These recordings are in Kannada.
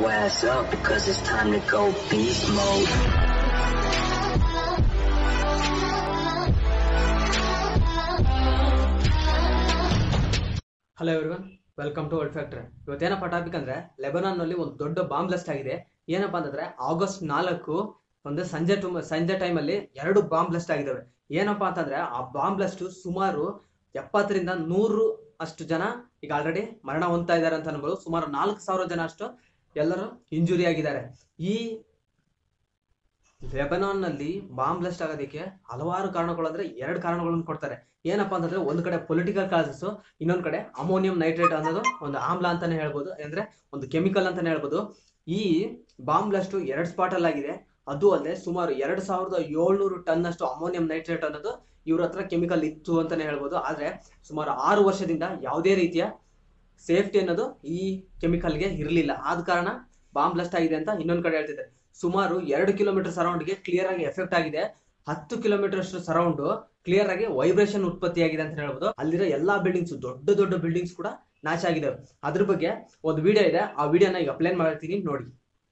ass up because it's time to go beast mode. Hello everyone welcome to world factory ಇವತ್ತೇನಪ್ಪ ಟಾಪಿಕ್ ಅಂದ್ರೆ ಲೆಬನಾನ್ ನಲ್ಲಿ ಒಂದು ದೊಡ್ಡ ಬಾಂಬ್ ಬ್ಲಾಸ್ಟ್ ಆಗಿದೆ ಏನಪ್ಪಾ ಅಂತಂದ್ರೆ ಆಗಸ್ಟ್ ನಾಲ್ಕು ಒಂದು ಸಂಜೆ ಟು- ಸಂಜೆ ಟೈಮಲ್ಲಿ ಎರಡು ಬಾಂಬ್ ಬ್ಲಾಸ್ಟ್ ಆಗಿದಾವೆ ಏನಪ್ಪಾ ಅಂತಂದ್ರೆ ಆ ಬಾಂಬ್ ಬ್ಲಾಸ್ಟ್ ಸುಮಾರು ಎಪ್ಪತ್ತರಿಂದ ನೂರು ಅಷ್ಟು ಜನ ಈಗ ಆಲ್ರೆಡಿ ಮರಣ ಹೊಂದ್ತಾ ಇದ್ದಾರೆ ಅಂತ ಅನ್ಬೋದು ಸುಮಾರು ನಾಲ್ಕು ಸಾವಿರ ಜನ ಅಷ್ಟು ಎಲ್ಲರೂ ಇಂಜುರಿ ಆಗಿದ್ದಾರೆ ಈ ಲೆಬನಾನ್ ನಲ್ಲಿ ಬಾಂಬ್ ಬ್ಲಾಸ್ಟ್ ಆಗೋದಕ್ಕೆ ಹಲವಾರು ಕಾರಣಗಳು ಅಂದ್ರೆ ಎರಡು ಕಾರಣಗಳನ್ನು ಕೊಡ್ತಾರೆ ಏನಪ್ಪಾ ಅಂತಂದ್ರೆ ಒಂದ್ ಕಡೆ ಪೊಲಿಟಿಕಲ್ ಕಾಸಸ್ ಇನ್ನೊಂದ್ ಕಡೆ ಅಮೋನಿಯಂ ನೈಟ್ರೇಟ್ ಅನ್ನೋದು ಒಂದು ಆಮ್ಲ ಅಂತಾನೆ ಹೇಳ್ಬೋದು ಅಂದ್ರೆ ಒಂದು ಕೆಮಿಕಲ್ ಅಂತಾನೆ ಹೇಳ್ಬೋದು ಈ ಬಾಂಬ್ ಬ್ಲಾಸ್ಟ್ ಎರಡ್ ಸ್ಪಾಟ್ ಅಲ್ಲಿ ಆಗಿದೆ ಅದು ಅಲ್ಲದೆ ಸುಮಾರು ಎರಡ್ ಸಾವಿರದ ಏಳ್ನೂರು ಟನ್ ಅಷ್ಟು ಅಮೋನಿಯಂ ನೈಟ್ರೇಟ್ ಅನ್ನೋದು ಇವ್ರ ಹತ್ರ ಕೆಮಿಕಲ್ ಇತ್ತು ಅಂತಾನೆ ಹೇಳ್ಬೋದು ಆದ್ರೆ ಸುಮಾರು ಆರು ವರ್ಷದಿಂದ ಯಾವುದೇ ರೀತಿಯ ಸೇಫ್ಟಿ ಅನ್ನೋದು ಈ ಕೆಮಿಕಲ್ಗೆ ಇರಲಿಲ್ಲ ಆದ ಕಾರಣ ಬಾಂಬ್ ಬ್ಲಾಸ್ಟ್ ಆಗಿದೆ ಅಂತ ಇನ್ನೊಂದ್ ಕಡೆ ಹೇಳ್ತಿದ್ದಾರೆ ಸುಮಾರು ಎರಡು ಕಿಲೋಮೀಟರ್ ಸರೌಂಡ್ಗೆ ಕ್ಲಿಯರ್ ಆಗಿ ಎಫೆಕ್ಟ್ ಆಗಿದೆ ಹತ್ತು ಕಿಲೋಮೀಟರ್ ಅಷ್ಟು ಸರೌಂಡ್ ಕ್ಲಿಯರ್ ಆಗಿ ವೈಬ್ರೇಷನ್ ಉತ್ಪತ್ತಿ ಆಗಿದೆ ಅಂತ ಹೇಳ್ಬೋದು ಅಲ್ಲಿರೋ ಎಲ್ಲಾ ಬಿಲ್ಡಿಂಗ್ಸ್ ದೊಡ್ಡ ದೊಡ್ಡ ಬಿಲ್ಡಿಂಗ್ಸ್ ಕೂಡ ನಾಶ ಆಗಿದಾವೆ ಅದ್ರ ಬಗ್ಗೆ ಒಂದು ವಿಡಿಯೋ ಇದೆ ಆ ವಿಡಿಯೋನ ಈಗ ಅಪ್ಲೈನ್ ಮಾಡ್ತೀನಿ ನೋಡಿ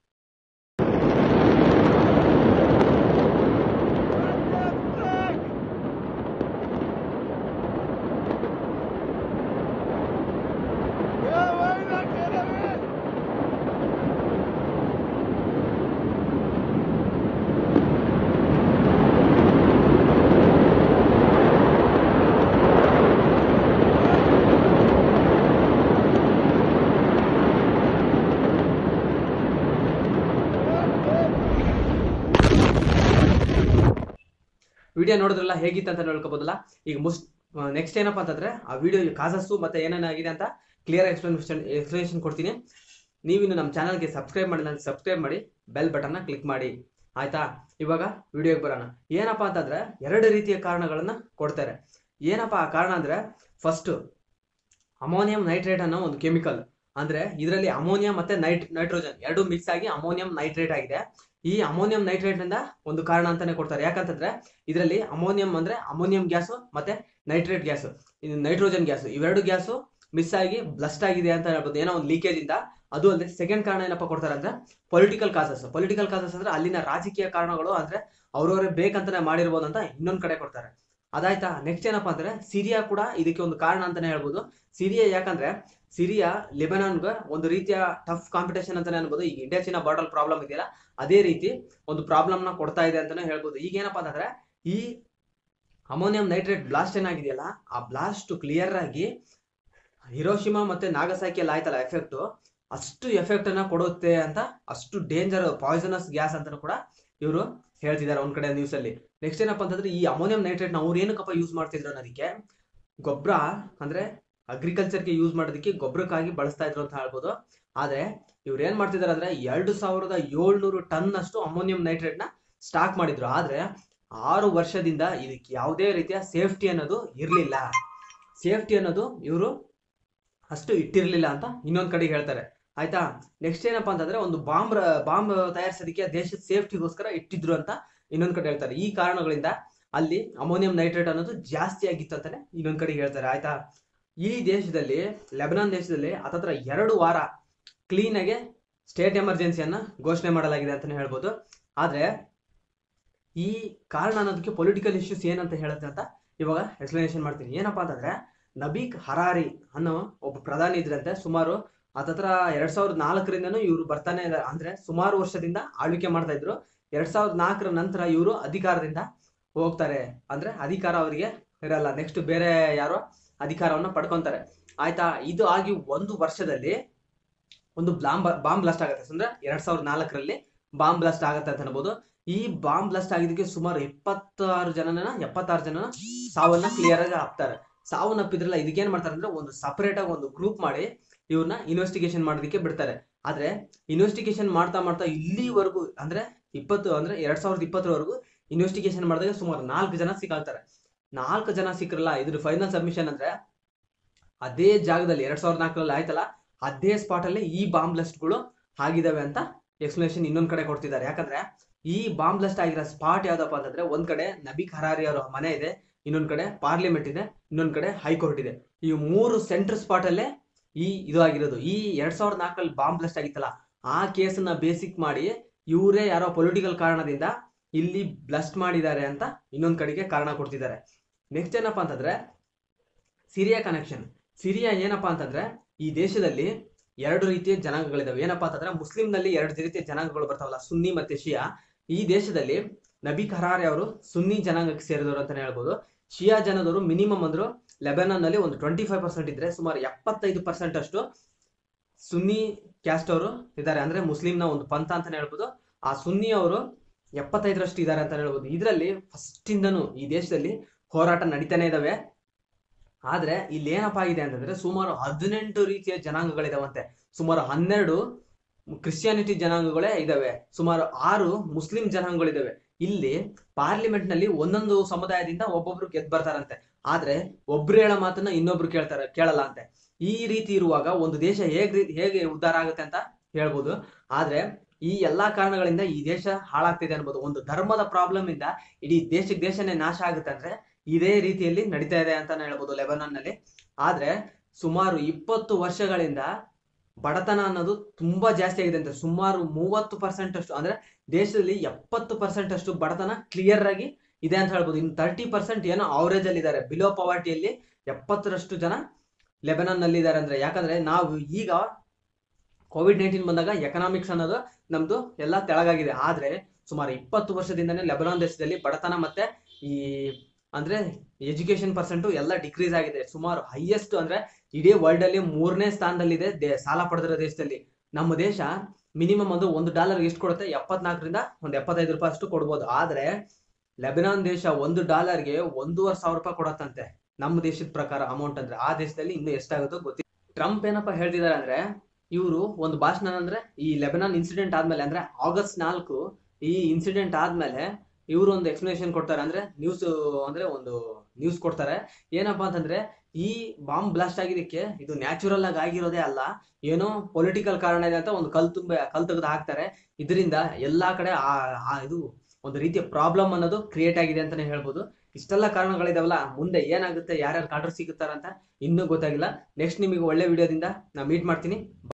ವಿಡಿಯೋ ನೋಡಿದ್ರಲ್ಲ ಹೇಗಿತ್ತು ಅಂತ ನೋಡ್ಕೋಬಹುದಲ್ಲ ಈಗ ಮುಸ್ ನೆಕ್ಸ್ಟ್ ಏನಪ್ಪಾ ಅಂತಂದ್ರೆ ಆ ವಿಡಿಯೋ ಕಾಸಸ್ಸು ಮತ್ತೆ ಏನೇನಾಗಿದೆ ಅಂತ ಕ್ಲಿಯರ್ ಎಕ್ಸ್ಪ್ಲನೇಷನ್ ಎಕ್ಸ್ಪ್ಲನೇಷನ್ ಕೊಡ್ತೀನಿ ನೀವಿನ್ನು ನಮ್ಮ ಚಾನಲ್ಗೆ ಸಬ್ಸ್ಕ್ರೈಬ್ ಮಾಡಿಲ್ಲ ಅಂತ ಸಬ್ಸ್ಕ್ರೈಬ್ ಮಾಡಿ ಬೆಲ್ ಬಟನ್ನ ಕ್ಲಿಕ್ ಮಾಡಿ ಆಯ್ತಾ ಇವಾಗ ವಿಡಿಯೋಗೆ ಬರೋಣ ಏನಪ್ಪಾ ಅಂತಂದ್ರೆ ಎರಡು ರೀತಿಯ ಕಾರಣಗಳನ್ನ ಕೊಡ್ತಾರೆ ಏನಪ್ಪಾ ಆ ಕಾರಣ ಅಂದ್ರೆ ಫಸ್ಟ್ ಅಮೋನಿಯಂ ನೈಟ್ರೇಟ್ ಅನ್ನೋ ಒಂದು ಕೆಮಿಕಲ್ ಅಂದ್ರೆ ಇದರಲ್ಲಿ ಅಮೋನಿಯಂ ಮತ್ತೆ ನೈಟ್ ನೈಟ್ರೋಜನ್ ಎರಡು ಮಿಕ್ಸ್ ಆಗಿ ಅಮೋನಿಯಂ ನೈಟ್ರೇಟ್ ಆಗಿದೆ ಈ ಅಮೋನಿಯಂ ನೈಟ್ರೇಟ್ ನಿಂದ ಒಂದು ಕಾರಣ ಅಂತಾನೆ ಕೊಡ್ತಾರೆ ಯಾಕಂತಂದ್ರೆ ಇದರಲ್ಲಿ ಅಮೋನಿಯಂ ಅಂದ್ರೆ ಅಮೋನಿಯಂ ಗ್ಯಾಸ್ ಮತ್ತೆ ನೈಟ್ರೇಟ್ ಗ್ಯಾಸ್ ಇದು ನೈಟ್ರೋಜನ್ ಗ್ಯಾಸ್ ಇವೆರಡು ಗ್ಯಾಸ್ ಮಿಸ್ ಆಗಿ ಬ್ಲಸ್ಟ್ ಆಗಿದೆ ಅಂತ ಹೇಳ್ಬೋದು ಏನೋ ಒಂದು ಲೀಕೇಜ್ ಇಂದ ಅದು ಅಲ್ಲದೆ ಸೆಕೆಂಡ್ ಕಾರಣ ಏನಪ್ಪ ಕೊಡ್ತಾರೆ ಅಂದ್ರೆ ಪೊಲಿಟಿಕಲ್ ಕಾಸಸ್ ಪೊಲಿಟಿಕಲ್ ಕಾಸಸ್ ಅಂದ್ರೆ ಅಲ್ಲಿನ ರಾಜಕೀಯ ಕಾರಣಗಳು ಅಂದ್ರೆ ಅವ್ರವ್ರೇ ಬೇಕಂತಾನೆ ಮಾಡಿರ್ಬೋದು ಅಂತ ಇನ್ನೊಂದ್ ಕಡೆ ಕೊಡ್ತಾರೆ ಅದಾಯ್ತಾ ನೆಕ್ಸ್ಟ್ ಏನಪ್ಪಾ ಅಂದ್ರೆ ಸಿರಿಯಾ ಕೂಡ ಇದಕ್ಕೆ ಒಂದು ಕಾರಣ ಅಂತಾನೆ ಹೇಳ್ಬೋದು ಸಿರಿಯಾ ಯಾಕಂದ್ರೆ ಸಿರಿಯಾ ಲೆಬನಾನ್ಗೆ ಒಂದು ರೀತಿಯ ಟಫ್ ಕಾಂಪಿಟೇಷನ್ ಅಂತಾನೆ ಅನ್ಬೋದು ಈಗ ಇಂಡಿಯಾ ಚೀನಾ ಬಾರ್ಡರ್ ಪ್ರಾಬ್ಲಮ್ ಇದೆಯಲ್ಲ ಅದೇ ರೀತಿ ಒಂದು ಪ್ರಾಬ್ಲಮ್ ನ ಕೊಡ್ತಾ ಇದೆ ಅಂತಾನೆ ಹೇಳ್ಬೋದು ಈಗ ಏನಪ್ಪಾ ಅಂತಂದ್ರೆ ಈ ಅಮೋನಿಯಂ ನೈಟ್ರೇಟ್ ಬ್ಲಾಸ್ಟ್ ಏನಾಗಿದೆಯಲ್ಲ ಆ ಬ್ಲಾಸ್ಟ್ ಕ್ಲಿಯರ್ ಆಗಿ ಹಿರೋಶಿಮಾ ಮತ್ತೆ ನಾಗಸಾಕಿಯಲ್ಲಿ ಆಯ್ತಲ್ಲ ಎಫೆಕ್ಟ್ ಅಷ್ಟು ಎಫೆಕ್ಟ್ ಅನ್ನ ಕೊಡುತ್ತೆ ಅಂತ ಅಷ್ಟು ಡೇಂಜರ್ ಪಾಯ್ಸನಸ್ ಗ್ಯಾಸ್ ಅಂತ ಕೂಡ ಇವರು ಹೇಳ್ತಿದ್ದಾರೆ ಒಂದ್ ಕಡೆ ನ್ಯೂಸ್ ಅಲ್ಲಿ ನೆಕ್ಸ್ಟ್ ಏನಪ್ಪಾ ಅಂತಂದ್ರೆ ಈ ಅಮೋನಿಯಂ ನೈಟ್ರೇಟ್ ನ ಅವ್ರು ಏನಕ್ಕಪ್ಪ ಯೂಸ್ ಮಾಡ್ತಿದ್ರು ಅನ್ನೋದಕ್ಕೆ ಗೊಬ್ಬರ ಅಂದ್ರೆ ಅಗ್ರಿಕಲ್ಚರ್ಗೆ ಯೂಸ್ ಮಾಡೋದಕ್ಕೆ ಗೊಬ್ಬರಕ್ಕಾಗಿ ಬಳಸ್ತಾ ಇದ್ರು ಅಂತ ಹೇಳ್ಬೋದು ಆದ್ರೆ ಇವ್ರು ಏನ್ ಮಾಡ್ತಿದಾರೆ ಅಂದ್ರೆ ಎರಡು ಸಾವಿರದ ಏಳ್ನೂರು ಟನ್ ಅಷ್ಟು ಅಮೋನಿಯಂ ನೈಟ್ರೇಟ್ ನ ಸ್ಟಾಕ್ ಮಾಡಿದ್ರು ಆದ್ರೆ ಆರು ವರ್ಷದಿಂದ ಇದಕ್ಕೆ ಯಾವುದೇ ರೀತಿಯ ಸೇಫ್ಟಿ ಅನ್ನೋದು ಇರ್ಲಿಲ್ಲ ಸೇಫ್ಟಿ ಅನ್ನೋದು ಇವರು ಅಷ್ಟು ಇಟ್ಟಿರ್ಲಿಲ್ಲ ಅಂತ ಇನ್ನೊಂದ್ ಕಡೆ ಹೇಳ್ತಾರೆ ಆಯ್ತಾ ನೆಕ್ಸ್ಟ್ ಏನಪ್ಪಾ ಅಂತಂದ್ರೆ ಒಂದು ಬಾಂಬ್ ಬಾಂಬ್ ತಯಾರಿಸೋದಕ್ಕೆ ದೇಶದ ಸೇಫ್ಟಿಗೋಸ್ಕರ ಇಟ್ಟಿದ್ರು ಅಂತ ಇನ್ನೊಂದ್ ಕಡೆ ಹೇಳ್ತಾರೆ ಈ ಕಾರಣಗಳಿಂದ ಅಲ್ಲಿ ಅಮೋನಿಯಂ ನೈಟ್ರೇಟ್ ಅನ್ನೋದು ಜಾಸ್ತಿ ಆಗಿತ್ತು ಅಂತಾನೆ ಇನ್ನೊಂದ್ ಕಡೆ ಹೇಳ್ತಾರೆ ಆಯ್ತಾ ಈ ದೇಶದಲ್ಲಿ ಲೆಬನಾನ್ ದೇಶದಲ್ಲಿ ಹತ್ತತ್ರ ಎರಡು ವಾರ ಕ್ಲೀನ್ ಆಗಿ ಸ್ಟೇಟ್ ಎಮರ್ಜೆನ್ಸಿಯನ್ನ ಘೋಷಣೆ ಮಾಡಲಾಗಿದೆ ಅಂತಾನೆ ಹೇಳ್ಬೋದು ಆದ್ರೆ ಈ ಕಾರಣ ಅನ್ನೋದಕ್ಕೆ ಪೊಲಿಟಿಕಲ್ ಇಶ್ಯೂಸ್ ಏನಂತ ಹೇಳುತ್ತೆ ಅಂತ ಇವಾಗ ಎಕ್ಸ್ಪ್ಲನೇಷನ್ ಮಾಡ್ತೀನಿ ಏನಪ್ಪಾ ಅಂತಂದ್ರೆ ನಬೀಕ್ ಹರಾರಿ ಅನ್ನೋ ಒಬ್ಬ ಪ್ರಧಾನಿ ಇದ್ರಂತೆ ಸುಮಾರು ಹತ್ತತ್ರ ಎರಡ್ ಸಾವಿರದ ನಾಲ್ಕರಿಂದನೂ ಇವರು ಬರ್ತಾನೆ ಇದ್ದಾರೆ ಅಂದ್ರೆ ಸುಮಾರು ವರ್ಷದಿಂದ ಆಳ್ವಿಕೆ ಮಾಡ್ತಾ ಇದ್ರು ಎರಡ್ ಸಾವಿರದ ನಾಲ್ಕರ ನಂತರ ಇವರು ಅಧಿಕಾರದಿಂದ ಹೋಗ್ತಾರೆ ಅಂದ್ರೆ ಅಧಿಕಾರ ಅವರಿಗೆ ಇರಲ್ಲ ನೆಕ್ಸ್ಟ್ ಬೇರೆ ಯಾರೋ ಅಧಿಕಾರವನ್ನ ಪಡ್ಕೊಂತಾರೆ ಆಯ್ತಾ ಇದು ಆಗಿ ಒಂದು ವರ್ಷದಲ್ಲಿ ಒಂದು ಬಾಂಬ್ ಬಾಂಬ್ ಬ್ಲಾಸ್ಟ್ ಆಗುತ್ತೆ ಅಂದ್ರೆ ಎರಡ್ ಸಾವಿರದ ನಾಲ್ಕರಲ್ಲಿ ಬಾಂಬ್ ಬ್ಲಾಸ್ಟ್ ಆಗತ್ತೆ ಅಂತ ಅನ್ಬೋದು ಈ ಬಾಂಬ್ ಬ್ಲಾಸ್ಟ್ ಆಗಿದ್ದಕ್ಕೆ ಸುಮಾರು ಎಪ್ಪತ್ತಾರು ಜನನ ಎಪ್ಪತ್ತಾರು ಜನನ ಸಾವನ್ನ ಕ್ಲಿಯರ್ ಆಗಿ ಹಾಕ್ತಾರೆ ಸಾವನ್ನಪ್ಪಿದ್ರಲ್ಲ ಇದಕ್ಕೇನ್ ಮಾಡ್ತಾರೆ ಅಂದ್ರೆ ಒಂದು ಸಪರೇಟ್ ಆಗಿ ಒಂದು ಗ್ರೂಪ್ ಮಾಡಿ ಇವ್ರನ್ನ ಇನ್ವೆಸ್ಟಿಗೇಷನ್ ಮಾಡೋದಕ್ಕೆ ಬಿಡ್ತಾರೆ ಆದ್ರೆ ಇನ್ವೆಸ್ಟಿಗೇಷನ್ ಮಾಡ್ತಾ ಮಾಡ್ತಾ ಇಲ್ಲಿವರೆಗೂ ಅಂದ್ರೆ ಇಪ್ಪತ್ತು ಅಂದ್ರೆ ಎರಡ್ ಸಾವಿರದ ಇಪ್ಪತ್ತರವರೆಗೂ ಇನ್ವೆಸ್ಟಿಗೇಷನ್ ಮಾಡಿದಾಗ ಸುಮಾರು ನಾಲ್ಕು ಜನ ಸಿಕ್ಕಾಳ್ತಾರೆ ನಾಲ್ಕು ಜನ ಸಿಕ್ಕರಲ್ಲ ಇದ್ರ ಫೈನಲ್ ಸಬ್ಮಿಷನ್ ಅಂದ್ರೆ ಅದೇ ಜಾಗದಲ್ಲಿ ಎರಡ್ ಸಾವಿರದ ನಾಲ್ಕರಲ್ಲಿ ಆಯ್ತಲ್ಲ ಅದೇ ಸ್ಪಾಟ್ ಅಲ್ಲಿ ಈ ಬಾಂಬ್ ಬ್ಲಾಸ್ಟ್ಗಳು ಆಗಿದಾವೆ ಅಂತ ಎಕ್ಸ್ಪ್ಲನೇಷನ್ ಇನ್ನೊಂದ್ ಕಡೆ ಕೊಡ್ತಿದ್ದಾರೆ ಯಾಕಂದ್ರೆ ಈ ಬಾಂಬ್ ಬ್ಲಾಸ್ಟ್ ಆಗಿರೋ ಸ್ಪಾಟ್ ಯಾವ್ದಪ್ಪ ಅಂತಂದ್ರೆ ಒಂದ್ ಕಡೆ ನಬೀಕ್ ಹರಾರಿ ಅವರ ಮನೆ ಇದೆ ಇನ್ನೊಂದ್ ಕಡೆ ಪಾರ್ಲಿಮೆಂಟ್ ಇದೆ ಇನ್ನೊಂದ್ ಕಡೆ ಹೈಕೋರ್ಟ್ ಇದೆ ಈ ಮೂರು ಸೆಂಟರ್ ಸ್ಪಾಟ್ ಅಲ್ಲೇ ಈ ಇದು ಆಗಿರೋದು ಈ ಎರಡ್ ಸಾವಿರದ ನಾಲ್ಕರಲ್ಲಿ ಬಾಂಬ್ ಬ್ಲಾಸ್ಟ್ ಆಗಿತ್ತಲ್ಲ ಆ ಕೇಸನ್ನ ಬೇಸಿಕ್ ಮಾಡಿ ಇವರೇ ಯಾರೋ ಪೊಲಿಟಿಕಲ್ ಕಾರಣದಿಂದ ಇಲ್ಲಿ ಬ್ಲಸ್ಟ್ ಮಾಡಿದ್ದಾರೆ ಅಂತ ಇನ್ನೊಂದ್ ಕಡೆಗೆ ಕಾರಣ ಕೊಡ್ತಿದ್ದಾರೆ ನೆಕ್ಸ್ಟ್ ಏನಪ್ಪಾ ಅಂತಂದ್ರೆ ಸಿರಿಯಾ ಕನೆಕ್ಷನ್ ಸಿರಿಯಾ ಏನಪ್ಪಾ ಅಂತಂದ್ರೆ ಈ ದೇಶದಲ್ಲಿ ಎರಡು ರೀತಿಯ ಜನಾಂಗಗಳಿದಾವೆ ಏನಪ್ಪಾ ಅಂತಂದ್ರೆ ಮುಸ್ಲಿಂನಲ್ಲಿ ಎರಡು ರೀತಿಯ ಜನಾಂಗಗಳು ಬರ್ತಾವಲ್ಲ ಸುನ್ನಿ ಮತ್ತೆ ಶಿಯಾ ಈ ದೇಶದಲ್ಲಿ ನಬಿ ಖರಾರಿ ಅವರು ಸುನ್ನಿ ಜನಾಂಗಕ್ಕೆ ಸೇರಿದವರು ಅಂತಾನೆ ಹೇಳ್ಬೋದು ಶಿಯಾ ಜನದವರು ಮಿನಿಮಮ್ ಅಂದ್ರು ಲೆಬನಾನ್ ನಲ್ಲಿ ಒಂದು ಟ್ವೆಂಟಿ ಫೈವ್ ಪರ್ಸೆಂಟ್ ಇದ್ರೆ ಸುಮಾರು ಎಪ್ಪತ್ತೈದು ಪರ್ಸೆಂಟ್ ಅಷ್ಟು ಸುನ್ನಿ ಕ್ಯಾಸ್ಟ್ ಅವರು ಇದ್ದಾರೆ ಅಂದ್ರೆ ಮುಸ್ಲಿಂನ ಒಂದು ಪಂಥ ಅಂತಾನೆ ಹೇಳ್ಬೋದು ಆ ಸುನ್ನಿ ಅವರು ಎಪ್ಪತ್ತೈದರಷ್ಟು ಇದ್ದಾರೆ ಅಂತ ಹೇಳ್ಬೋದು ಇದರಲ್ಲಿ ಫಸ್ಟ್ ಇಂದನು ಈ ದೇಶದಲ್ಲಿ ಹೋರಾಟ ನಡೀತಾನೆ ಇದಾವೆ ಆದ್ರೆ ಇಲ್ಲಿ ಏನಪ್ಪಾ ಆಗಿದೆ ಅಂತಂದ್ರೆ ಸುಮಾರು ಹದಿನೆಂಟು ರೀತಿಯ ಜನಾಂಗಗಳಿದಾವಂತೆ ಸುಮಾರು ಹನ್ನೆರಡು ಕ್ರಿಶ್ಚಿಯಾನಿಟಿ ಜನಾಂಗಗಳೇ ಇದಾವೆ ಸುಮಾರು ಆರು ಮುಸ್ಲಿಂ ಜನಾಂಗಗಳಿದಾವೆ ಇಲ್ಲಿ ಪಾರ್ಲಿಮೆಂಟ್ ನಲ್ಲಿ ಒಂದೊಂದು ಸಮುದಾಯದಿಂದ ಒಬ್ಬೊಬ್ರು ಗೆದ್ದು ಬರ್ತಾರಂತೆ ಆದ್ರೆ ಒಬ್ರು ಹೇಳೋ ಮಾತನ್ನ ಇನ್ನೊಬ್ರು ಕೇಳ್ತಾರೆ ಕೇಳಲ್ಲ ಅಂತೆ ಈ ರೀತಿ ಇರುವಾಗ ಒಂದು ದೇಶ ಹೇಗ್ ಹೇಗೆ ಉದ್ಧಾರ ಆಗುತ್ತೆ ಅಂತ ಹೇಳ್ಬೋದು ಆದ್ರೆ ಈ ಎಲ್ಲಾ ಕಾರಣಗಳಿಂದ ಈ ದೇಶ ಹಾಳಾಗ್ತಿದೆ ಅನ್ಬೋದು ಒಂದು ಧರ್ಮದ ಪ್ರಾಬ್ಲಮ್ ಇಂದ ಇಡೀ ದೇಶಕ್ಕೆ ದೇಶನೇ ನಾಶ ಆಗುತ್ತೆ ಅಂದ್ರೆ ಇದೇ ರೀತಿಯಲ್ಲಿ ನಡೀತಾ ಇದೆ ಅಂತಾನೆ ಹೇಳ್ಬೋದು ಲೆಬನಾನ್ ನಲ್ಲಿ ಆದ್ರೆ ಸುಮಾರು ಇಪ್ಪತ್ತು ವರ್ಷಗಳಿಂದ ಬಡತನ ಅನ್ನೋದು ತುಂಬಾ ಜಾಸ್ತಿ ಆಗಿದೆ ಅಂತ ಸುಮಾರು ಮೂವತ್ತು ಪರ್ಸೆಂಟ್ ಅಷ್ಟು ಅಂದ್ರೆ ದೇಶದಲ್ಲಿ ಎಪ್ಪತ್ತು ಪರ್ಸೆಂಟ್ ಅಷ್ಟು ಬಡತನ ಕ್ಲಿಯರ್ ಆಗಿ ಇದೆ ಅಂತ ಹೇಳ್ಬೋದು ಇನ್ನು ತರ್ಟಿ ಪರ್ಸೆಂಟ್ ಏನೋ ಅವರೇಜ್ ಅಲ್ಲಿ ಇದ್ದಾರೆ ಬಿಲೋ ಪವರ್ಟಿಯಲ್ಲಿ ಎಪ್ಪತ್ತರಷ್ಟು ಜನ ಲೆಬನಾನ್ ನಲ್ಲಿ ಇದ್ದಾರೆ ಅಂದ್ರೆ ಯಾಕಂದ್ರೆ ನಾವು ಈಗ ಕೋವಿಡ್ ನೈನ್ಟೀನ್ ಬಂದಾಗ ಎಕನಾಮಿಕ್ಸ್ ಅನ್ನೋದು ನಮ್ದು ಎಲ್ಲ ತೆಳಗಾಗಿದೆ ಆದ್ರೆ ಸುಮಾರು ಇಪ್ಪತ್ತು ವರ್ಷದಿಂದನೇ ಲೆಬನಾನ್ ದೇಶದಲ್ಲಿ ಬಡತನ ಮತ್ತೆ ಈ ಅಂದ್ರೆ ಎಜುಕೇಶನ್ ಪರ್ಸೆಂಟ್ ಎಲ್ಲ ಡಿಕ್ರೀಸ್ ಆಗಿದೆ ಸುಮಾರು ಹೈಯೆಸ್ಟ್ ಅಂದ್ರೆ ಇಡೀ ವರ್ಲ್ಡ್ ಅಲ್ಲಿ ಮೂರನೇ ಸ್ಥಾನದಲ್ಲಿದೆ ದೇ- ಸಾಲ ಪಡೆದಿರೋ ದೇಶದಲ್ಲಿ ನಮ್ಮ ದೇಶ ಮಿನಿಮಮ್ ಒಂದು ಒಂದು ಡಾಲರ್ ಎಷ್ಟು ಕೊಡುತ್ತೆ ಎಪ್ಪತ್ನಾಲ್ಕರಿಂದ ಒಂದು ಎಪ್ಪತ್ತೈದು ರೂಪಾಯಿ ಅಷ್ಟು ಕೊಡ್ಬೋದು ಆದ್ರೆ ಲೆಬನಾನ್ ದೇಶ ಒಂದು ಡಾಲರ್ಗೆ ಒಂದೂವರೆ ಸಾವಿರ ರೂಪಾಯಿ ಕೊಡತ್ತಂತೆ ನಮ್ಮ ದೇಶದ ಪ್ರಕಾರ ಅಮೌಂಟ್ ಅಂದ್ರೆ ಆ ದೇಶದಲ್ಲಿ ಇನ್ನು ಎಷ್ಟಾಗುತ್ತೋ ಗೊತ್ತಿಲ್ಲ ಟ್ರಂಪ್ ಏನಪ್ಪಾ ಹೇಳ್ತಿದ್ದಾರೆ ಅಂದ್ರೆ ಇವರು ಒಂದು ಭಾಷಣ ಅಂದ್ರೆ ಈ ಲೆಬನಾನ್ ಇನ್ಸಿಡೆಂಟ್ ಆದ್ಮೇಲೆ ಅಂದ್ರೆ ಆಗಸ್ಟ್ ನಾಲ್ಕು ಈ ಇನ್ಸಿಡೆಂಟ್ ಆದ್ಮೇಲೆ ಇವರು ಒಂದು ಎಕ್ಸ್ಪ್ಲನೇಷನ್ ಕೊಡ್ತಾರೆ ಅಂದ್ರೆ ನ್ಯೂಸ್ ಅಂದ್ರೆ ಒಂದು ನ್ಯೂಸ್ ಕೊಡ್ತಾರೆ ಏನಪ್ಪಾ ಅಂತಂದ್ರೆ ಈ ಬಾಂಬ್ ಬ್ಲಾಸ್ಟ್ ಆಗಿದ್ದಕ್ಕೆ ಇದು ನ್ಯಾಚುರಲ್ ಆಗಿ ಆಗಿರೋದೇ ಅಲ್ಲ ಏನೋ ಪೊಲಿಟಿಕಲ್ ಕಾರಣ ಇದೆ ಅಂತ ಒಂದು ಕಲ್ ತುಂಬ ಕಲ್ ತೆಗೆದು ಹಾಕ್ತಾರೆ ಇದರಿಂದ ಎಲ್ಲಾ ಕಡೆ ಆ ಆ ಇದು ಒಂದು ರೀತಿಯ ಪ್ರಾಬ್ಲಮ್ ಅನ್ನೋದು ಕ್ರಿಯೇಟ್ ಆಗಿದೆ ಅಂತಾನೆ ಹೇಳ್ಬೋದು ಇಷ್ಟೆಲ್ಲ ಕಾರಣಗಳಿದಾವಲ್ಲ ಮುಂದೆ ಏನಾಗುತ್ತೆ ಯಾರ್ಯಾರು ಕಾಂಟ್ರ್ ಸಿಗುತ್ತಾರಂತ ಇನ್ನೂ ಗೊತ್ತಾಗಿಲ್ಲ ನೆಕ್ಸ್ಟ್ ನಿಮಗೆ ಒಳ್ಳೆ ವಿಡಿಯೋದಿಂದ ನಾ ಮೀಟ್ ಮಾಡ್ತೀನಿ